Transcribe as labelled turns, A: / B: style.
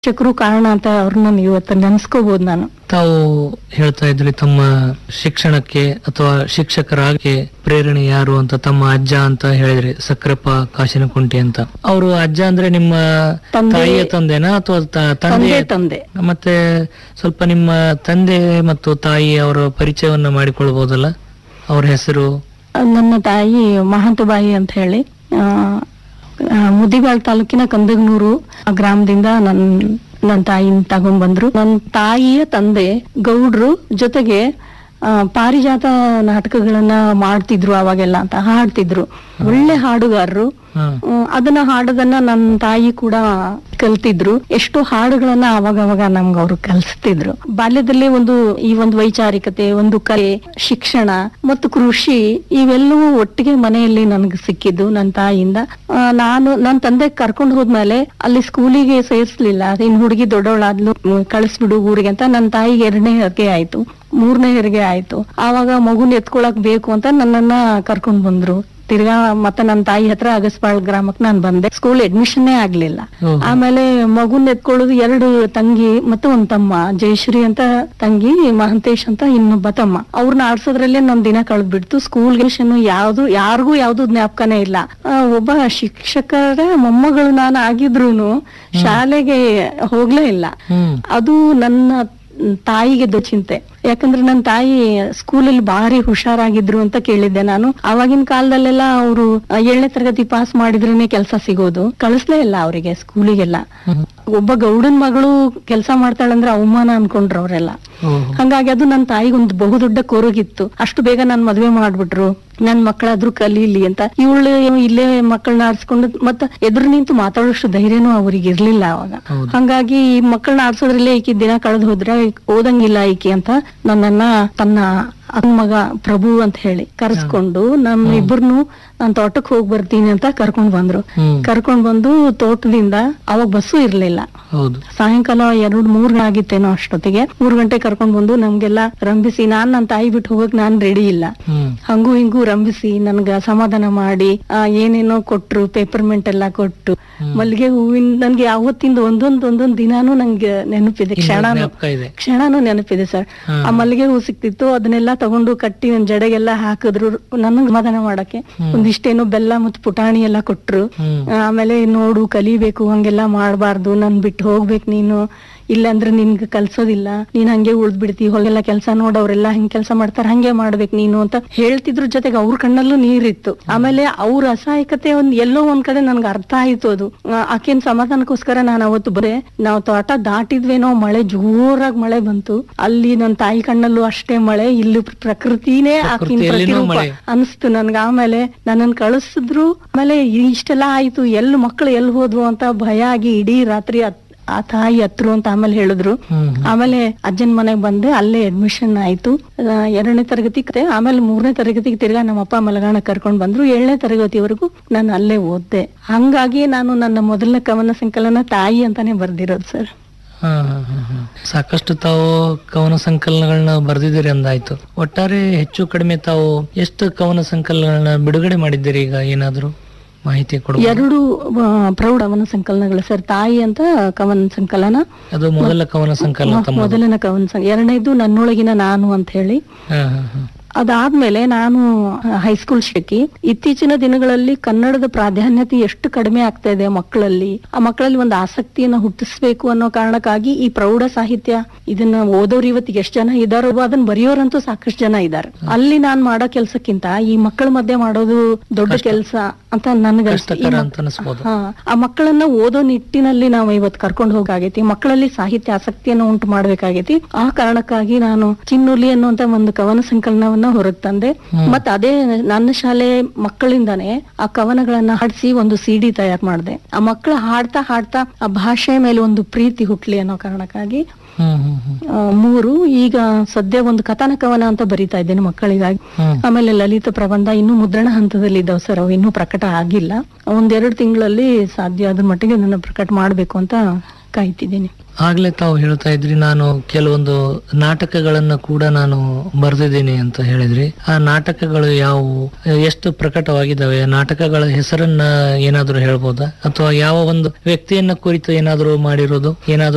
A: ಶಿಕ್ಷಕರು ಕಾರಣ ಅಂತ ಅವ್ರನ್ನ ಇವತ್ತು ನೆನ್ಸ್ಕೋಬಹುದು ನಾನು
B: ತಾವು ಹೇಳ್ತಾ ಇದ್ರಿ ತಮ್ಮ ಶಿಕ್ಷಣಕ್ಕೆ ಅಥವಾ ಶಿಕ್ಷಕರಾಗಿ ಪ್ರೇರಣೆ ಯಾರು ಅಂತ ತಮ್ಮ ಅಜ್ಜ ಅಂತ ಹೇಳಿದ್ರಿ ಸಕ್ರಪ್ಪ ಕಾಶಿನಕುಂಟಿ ಅಂತ ಅವರು ಅಜ್ಜ ಅಂದ್ರೆ ನಿಮ್ಮ
A: ತಂದೆ-
B: ತಾಯಿಯ ತಂದೆನಾ ಅಥವಾ ತ-
A: ತಂದೆ
B: ತಂದೆ
A: ತಂದೆ
B: ಮತ್ತೆ ಸ್ವಲ್ಪ ನಿಮ್ಮ ತಂದೆ ಮತ್ತು ತಾಯಿ ಅವರ ಪರಿಚಯವನ್ನ ಮಾಡಿಕೊಳ್ಬಹುದಲ್ಲ ಅವ್ರ ಹೆಸರು
A: ನನ್ನ ತಾಯಿ ಮಹಾಂತಬಾಯಿ ಅಂತ ಹೇಳಿ ಆ, ಆ, ಮುದಿಬಾಳ್ ತಾಲೂಕಿನ ಕಂದಗನೂರು ಗ್ರಾಮದಿಂದ ನನ್ ನನ್ನ ತಾಯಿನ ತಗೊಂಡ್ ಬಂದ್ರು ನನ್ನ ತಾಯಿಯ ತಂದೆ ಗೌಡ್ರು ಜೊತೆಗೆ ಆ, ಪಾರಿಜಾತ ನಾಟಕಗಳನ್ನ ಮಾಡ್ತಿದ್ರು ಅವಾಗೆಲ್ಲ ಅಂತ ಹಾಡ್ತಿದ್ರು ಒಳ್ಳೆ ಹಾಡುಗಾರರು
B: ಹಾ
A: ಹ್ಮ್, ಅದನ್ನ ಹಾಡೋದನ್ನ ನನ್ನ ತಾಯಿ ಕೂಡ ಕಲ್ತಿದ್ರು ಎಷ್ಟೋ ಹಾಡುಗಳನ್ನ ಅವಾಗ ಅವಾಗ ನಮ್ಗೆ ಅವ್ರು ಕಲಿಸ್ತಿದ್ರು ಬಾಲ್ಯದಲ್ಲಿ ಒಂದು ಈ ಒಂದು ವೈಚಾರಿಕತೆ ಒಂದು ಕಲೆ ಶಿಕ್ಷಣ ಮತ್ತು ಕೃಷಿ ಇವೆಲ್ಲವೂ ಒಟ್ಟಿಗೆ ಮನೆಯಲ್ಲಿ ನನ್ಗೆ ಸಿಕ್ಕಿದ್ದು ನನ್ನ ತಾಯಿಯಿಂದ ಆ, ನಾನು ನನ್ನ ತಂದೆ ಕರ್ಕೊಂಡು ಹೋದ್ಮೇಲೆ ಅಲ್ಲಿ ಸ್ಕೂಲಿಗೆ ಸೇರಿಸ್ಲಿಲ್ಲ ಇನ್ ಹುಡುಗಿ ದೊಡ್ಡವಳಾದ್ಲು ಹ್ಮ್, ಕಳಿಸ್ಬಿಡು ಊರಿಗೆ ಅಂತ ನನ್ನ ತಾಯಿಗೆ ಎರಡನೇ ಹೆರಿಗೆ ಆಯ್ತು ಮೂರನೇ ಹೆರಿಗೆ ಆಯ್ತು ಆವಾಗ ಮಗುನ್ ಎತ್ಕೊಳಕ್ ಬೇಕು ಅಂತ ನನ್ನನ್ನ ಕರ್ಕೊಂಡ್ ಬಂದ್ರು ತಿರ್ಗಾ ಮತ್ತೆ ನನ್ನ ತಾಯಿ ಹತ್ರ ಅಗಸ್ಬಾಳ್ ಗ್ರಾಮಕ್ಕೆ ನಾನು ಬಂದೆ ಸ್ಕೂಲ್ ಅಡ್ಮಿಷನ್ನೇ ಆಗ್ಲಿಲ್ಲ
B: ಓಹೋ.
A: ಆಮೇಲೆ ಮಗುನ್ ಎತ್ಕೊಳ್ಳೋದು ಎರಡು ತಂಗಿ ಮತ್ತೆ ಒಂದ್ ತಮ್ಮ ಜಯಶ್ರೀ ಅಂತ ತಂಗಿ ಮಹಂತೇಶ್ ಅಂತ ಇನ್ನೊಬ್ಬ ತಮ್ಮ ಅವ್ರನ್ನ ಆಡ್ಸೋದ್ರಲ್ಲೇ ನಮ್ ದಿನ ಕಳೆದ್ಬಿಡ್ತು ಸ್ಕೂಲ್ ಗೆಷನ್ ಯಾವ್ದು ಯಾರಿಗೂ ಯಾವ್ದು ಜ್ಞಾಪಕನೇ ಇಲ್ಲ ಆ, ಒಬ್ಬ ಶಿಕ್ಷಕರ ಮೊಮ್ಮಗಳು ನಾನು ಆಗಿದ್ರೂನು ಶಾಲೆಗೆ ಹೋಗ್ಲೇ ಇಲ್ಲ
B: ಹ್ಮ್
A: ಅದು ನನ್ನ ತಾಯಿಗೆ ದೊಡ್ಡ ಚಿಂತೆ ಯಾಕಂದ್ರೆ ನನ್ನ ತಾಯಿ ಸ್ಕೂಲಲ್ಲಿ ಭಾರಿ ಹುಷಾರಾಗಿದ್ರು ಅಂತ ಕೇಳಿದ್ದೆ ನಾನು ಅವಾಗಿನ ಕಾಲದಲ್ಲೆಲ್ಲ ಅವರು ಏಳನೇ ತರಗತಿ ಪಾಸ್ ಮಾಡಿದ್ರೇನೆ ಕೆಲಸ ಸಿಗೋದು ಕಳಿಸ್ಲೇ ಇಲ್ಲ ಅವರಿಗೆ ಸ್ಕೂಲಿಗೆಲ್ಲ
B: ಹ್ಮ್.
A: ಒಬ್ಬ ಗೌಡನ್ ಮಗಳು ಕೆಲಸ ಮಾಡ್ತಾಳಂದ್ರೆ ಅವಮಾನ ಅನ್ಕೊಂಡ್ರು ಅವರೆಲ್ಲ
B: ಓಹೋ.
A: ಹಂಗಾಗಿ ಅದು ನನ್ನ ತಾಯಿಗೆ ಒಂದು ಬಹುದೊಡ್ಡ ಕೊರಗಿತ್ತು ಅಷ್ಟು ಬೇಗ ನನ್ ಮದ್ವೆ ಮಾಡ್ಬಿಟ್ರು ನನ್ ಮಕ್ಕಳಾದ್ರೂ ಕಲೀಲಿ ಅಂತ ಇವಳು ಇಲ್ಲೇ ಮಕ್ಕಳನ್ನ ಆಡ್ಸ್ಕೊಂಡು ಮತ್ತ ಎದುರು ನಿಂತು ಮಾತಾಡೋಷ್ಟು ಧೈರ್ಯನೂ ಅವ್ರಿಗೆ ಇರ್ಲಿಲ್ಲ ಅವಾಗ
B: ಹೌದು.
A: ಹಂಗಾಗಿ ಈ ಮಕ್ಕಳನ್ನ ಆಡ್ಸೋದ್ರಲ್ಲೇ ಈಕಿ ದಿನ ಕಳೆದು ಹೋದ್ರೆ ಓದಂಗಿಲ್ಲ ಈಕಿ ಅಂತ ನನ್ನನ್ನ ತನ್ನ ಅಕ್ಕನ್ ಮಗ ಪ್ರಭು ಅಂತ ಹೇಳಿ ಕರೆಸ್ಕೊಂಡು ನಮ್ಮ ಇಬ್ಬರನ್ನು ನಾನ್ ತೋಟಕ್ಕೆ ಹೋಗಿ ಬರ್ತೀನಿ ಅಂತ ಕರ್ಕೊಂಡ್ ಬಂದ್ರು
B: ಹ್ಮ್
A: ಕರ್ಕೊಂಡ್ ಬಂದು ತೋಟದಿಂದ ಅವಾಗ ಬಸ್ಸು ಇರ್ಲಿಲ್ಲ
B: ಹೌದು
A: ಸಾಯಂಕಾಲ ಎರಡ್ ಮೂರ್ ಆಗಿತ್ತೇನೋ ಅಷ್ಟೊತ್ತಿಗೆ ಮೂರ್ ಗಂಟೆ ಕರ್ಕೊಂಡ್ ಬಂದು ನಮ್ಗೆಲ್ಲ ರಂಭಿಸಿ ನಾನ್ ನನ್ನ ತಾಯಿ ಬಿಟ್ಟು ಹೋಗಕ್ ನಾನ್ ರೆಡಿ ಇಲ್ಲ
B: ಹ್ಮ್
A: ಹಂಗೂ ಹಿಂಗೂ ರಂಭಿಸಿ ನನ್ಗ ಸಮಾಧಾನ ಮಾಡಿ ಆ, ಏನೇನೋ ಕೊಟ್ರು ಪೇಪರ್ಮೆಂಟ್ ಎಲ್ಲ ಕೊಟ್ಟು ಮಲ್ಲಿಗೆ ಹೂವಿನ ನನ್ಗೆ ಯಾವತ್ತಿಂದ ಒಂದೊಂದ್ ಒಂದೊಂದ್ ದಿನಾನು ನಂಗೆ ನೆನಪಿದೆ
B: ಇನ್ನೂ
A: ಕ್ಷಣನು
B: ಜ್ಞಾಪಕ ಇದೆ
A: ಕ್ಷಣನೂ ನೆನಪಿದೆ ಸರ್
B: ಹಾ.
A: ಆ ಮಲ್ಲಿಗೆ ಹೂ ಸಿಕ್ತಿತ್ತು ಅದನ್ನೆಲ್ಲ ತಗೊಂಡು ಕಟ್ಟಿ ನನ್ ಜಡೆಗೆಲ್ಲ ಹಾಕಿದ್ರು ನನಗ್ ಸಮಾಧಾನ ಮಾಡಕ್ಕೆ ಒಂದಿಷ್ಟೇನೋ ಬೆಲ್ಲ ಮತ್ತು ಪುಟಾಣಿ ಎಲ್ಲ ಕೊಟ್ರು
B: ಹ್ಮ್
A: ಆಮೇಲೆ ನೋಡು ಕಲಿಬೇಕು ಹಂಗೆಲ್ಲ ಮಾಡಬಾರ್ದು ನನ್ ಬಿಟ್ಟು ಹೋಗ್ಬೇಕು ನೀನು ಇಲ್ಲಾಂದ್ರೆ ನಿನ್ಗೆ ಕಲ್ಸೋದಿಲ್ಲ ನೀನ್ ಹಂಗೆ ಉಳ್ದ್ ಬಿಡ್ತಿ ಹೊಲೆಲ್ಲ ಕೆಲಸ ನೋಡ್ ಅವ್ರೆಲ್ಲ ಹೆಂಗ್ ಕೆಲಸ ಮಾಡ್ತಾರ ಹಂಗೆ ಮಾಡ್ಬೇಕು ನೀನು ಅಂತ ಹೇಳ್ತಿದ್ರ ಜೊತೆಗೆ ಅವ್ರ ಕಣ್ಣಲ್ಲೂ ನೀರಿತ್ತು ಆಮೇಲೆ ಅವ್ರ ಅಸಹಾಯಕತೆ ಒಂದ್ ಎಲ್ಲೋ ಒಂದ್ ಕಡೆ ನನ್ಗೆ ಅರ್ಥ ಆಯ್ತು ಅದು ಆ, ಆಕಿನ್ ಸಮಾಧಾನಕ್ಕೋಸ್ಕರ ನಾನು ಅವತ್ತು ಬರೇ ನಾವು ತೋಟ ದಾಟಿದ್ವೇನೋ ಮಳೆ ಜೋರಾಗಿ ಮಳೆ ಬಂತು ಅಲ್ಲಿ ನನ್ ತಾಯಿ ಕಣ್ಣಲ್ಲೂ ಅಷ್ಟೇ ಮಳೆ ಇಲ್ಲಿ ಪ್ರಕೃತಿನೇ ಆಕಿನ
B: ಪ್ರಕೃತಿಯಲ್ಲಿನೂ
A: ಪ್ರತಿರೂಪ
B: ಮಳೆ.
A: ಅನಿಸ್ತು ನನ್ಗ ಆಮೇಲೆ ನನ್ನನ್ ಕಳಿಸಿದ್ರು ಆಮೇಲೆ ಇಷ್ಟೆಲ್ಲ ಆಯ್ತು ಎಲ್ಲಿ ಮಕ್ಕಳು ಎಲ್ಲಿ ಹೋದ್ವು ಅಂತ ಭಯ ಆಗಿ ಇಡೀ ರಾತ್ರಿ ಅತ್- ಆ ತಾಯಿ ಹತ್ರು ಅಂತ ಆಮೇಲೆ ಹೇಳಿದ್ರು
B: ಹ್ಮ್
A: ಆಮೇಲೆ ಅಜ್ಜನ್ ಮನೆಗ್ ಬಂದೆ ಅಲ್ಲೇ ಅಡ್ಮಿಷನ್ ಆಯ್ತು ಆ, ಎರಡನೇ ತರಗತಿ ಕತೆ ಆಮೇಲೆ ಮೂರನೇ ತರಗತಿಗೆ ತಿರ್ಗಾ ನಮ್ಮ ಅಪ್ಪ ಮಲಗಾಣ ಕರ್ಕೊಂಡ್ ಬಂದ್ರು ಏಳನೇ ತರಗತಿವರೆಗೂ ನಾನು ಅಲ್ಲೇ ಓದ್ದೆ ಹಂಗಾಗಿ ನಾನು ನನ್ನ ಮೊದಲನೇ ಕವನ ಸಂಕಲನ ತಾಯಿ ಅಂತಾನೆ ಬರ್ದಿರೋದು ಸರ್
B: ಹಾ, ಹಾ, ಹಾ, ಹಾ. ಸಾಕಷ್ಟು ತಾವು ಕವನ ಸಂಕಲನಗಳನ್ನ ಬರೆದಿದ್ದೀರಿ ಅಂದಾಯ್ತು ಒಟ್ಟಾರೆ ಹೆಚ್ಚು ಕಡಿಮೆ ತಾವು ಎಷ್ಟು ಕವನ ಸಂಕಲನಗಳನ್ನ ಬಿಡುಗಡೆ ಮಾಡಿದ್ದೀರಿ ಈಗ ಏನಾದ್ರು ಮಾಹಿತಿ ಕೊಡ
A: ಎರಡು ಆ, ಪ್ರೌಢ ಕವನ ಸಂಕಲನಗಳು ಸರ್ ತಾಯಿ ಅಂತ ಕವನ ಸಂಕಲನ
B: ಅದು ಮೊದಲ ಕವನ ಸಂಕಲನ ತಮ್ಮ
A: ಮೊದಲನೇ ಕವನ ಸಂಕ ಎರಡನೇದು ನನ್ನೊಳಗಿನ ನಾನು ಅಂತ ಹೇಳಿ
B: ಹಾ, ಹಾ, ಹಾ.
A: ಅದಾದ್ಮೇಲೆ ನಾನು ಹೈಸ್ಕೂಲ್ ಶಿಕ್ಷಕಿ ಇತ್ತೀಚಿನ ದಿನಗಳಲ್ಲಿ ಕನ್ನಡದ ಪ್ರಾಧಾನ್ಯತೆ ಎಷ್ಟು ಕಡಿಮೆ ಆಗ್ತಾ ಇದೆ ಮಕ್ಕಳಲ್ಲಿ ಆ ಮಕ್ಕಳಲ್ಲಿ ಒಂದು ಆಸಕ್ತಿಯನ್ನ ಹುಟ್ಟಿಸ್ಬೇಕು ಅನ್ನೋ ಕಾರಣಕ್ಕಾಗಿ ಈ ಪ್ರೌಢ ಸಾಹಿತ್ಯ ಇದನ್ನ ಓದೋರು ಇವತ್ತಿಗೆ ಎಷ್ಟು ಜನ ಇದಾರೋ ಅದನ್ನ ಬರೆಯೋರಂತೂ ಸಾಕಷ್ಟು ಜನ ಇದ್ದಾರೆ ಅಲ್ಲಿ ನಾನ್ ಮಾಡೋ ಕೆಲ್ಸಕ್ಕಿಂತ ಈ ಮಕ್ಕಳ ಮಧ್ಯೆ ಮಾಡೋದು ದೊಡ್ಡ ಕೆಲಸ ಅಂತ ನನ್ಗೆ
B: ಕಷ್ಟಕರ ಅಂತ ಅನಿಸ್ಬೋದು
A: ಹಾ ಆ ಮಕ್ಕಳನ್ನ ಓದೋ ನಿಟ್ಟಿನಲ್ಲಿ ನಾವು ಇವತ್ತು ಕರ್ಕೊಂಡು ಹೋಗಾಗೈತಿ ಮಕ್ಕಳಲ್ಲಿ ಸಾಹಿತ್ಯ ಆಸಕ್ತಿಯನ್ನು ಉಂಟು ಮಾಡ್ಬೇಕಾಗೈತಿ ಆ ಕಾರಣಕ್ಕಾಗಿ ನಾನು ಚಿನ್ನುಲಿ ಅನ್ನುವಂತ ಒಂದು ಕವನ ಸಂಕಲನವನ್ನ ಹೊರಗ್ ತಂದೆ ಮತ್ತ ಅದೇ ನನ್ನ ಶಾಲೆ ಮಕ್ಕಳಿಂದಾನೇ ಆ ಕವನಗಳನ್ನ ಹಾಡಿಸಿ ಒಂದು ಸಿಡಿ ತಯಾರು ಮಾಡಿದೆ ಆ ಮಕ್ಕಳು ಹಾಡ್ತಾ ಹಾಡ್ತಾ ಆ ಭಾಷೆ ಮೇಲೆ ಒಂದು ಪ್ರೀತಿ ಹುಟ್ಲಿ ಅನ್ನೋ ಕಾರಣಕ್ಕಾಗಿ
B: ಹ್ಮ್ ಹ್ಮ್ ಹ್ಮ್
A: ಆ, ಮೂರು ಈಗ ಸದ್ಯ ಒಂದು ಕಥನ ಕವನ ಅಂತ ಬರಿತಾ ಇದ್ದೇನೆ ಮಕ್ಕಳಿಗಾಗಿ
B: ಹ್ಮ್
A: ಆಮೇಲೆ ಲಲಿತ ಪ್ರಬಂಧ ಇನ್ನೂ ಮುದ್ರಣ ಹಂತದಲ್ಲಿ ಇದ್ದಾವೆ ಸರ್ ಅವು ಇನ್ನೂ ಪ್ರಕಟ ಆಗಿಲ್ಲ ಒಂದೆರಡು ತಿಂಗಳಲ್ಲಿ ಸಾಧ್ಯ ಅದ್ರ ಮಟ್ಟಿಗೆ ನನ್ನ ಪ್ರಕಟ ಮಾಡ್ಬೇಕು ಅಂತ ಕಾಯ್ತಿದ್ದೀನಿ
B: ಆಗ್ಲೇ ತಾವು ಹೇಳ್ತಾ ಇದ್ರಿ ನಾನು ಕೆಲವೊಂದು ನಾಟಕಗಳನ್ನ ಕೂಡ ನಾನು ಬರೆದಿದ್ದೀನಿ ಅಂತ ಹೇಳಿದ್ರಿ ಆ ನಾಟಕಗಳು ಯಾವುವು ಎಷ್ಟು ಪ್ರಕಟವಾಗಿದ್ದಾವೆ ನಾಟಕಗಳ ಹೆಸರನ್ನ ಏನಾದ್ರೂ ಹೇಳ್ಬೋದಾ ಅಥವಾ ಯಾವ ಒಂದು ವ್ಯಕ್ತಿಯನ್ನ ಕುರಿತು ಏನಾದ್ರೂ ಮಾಡಿರೋದು ಏನಾದ್ರೂ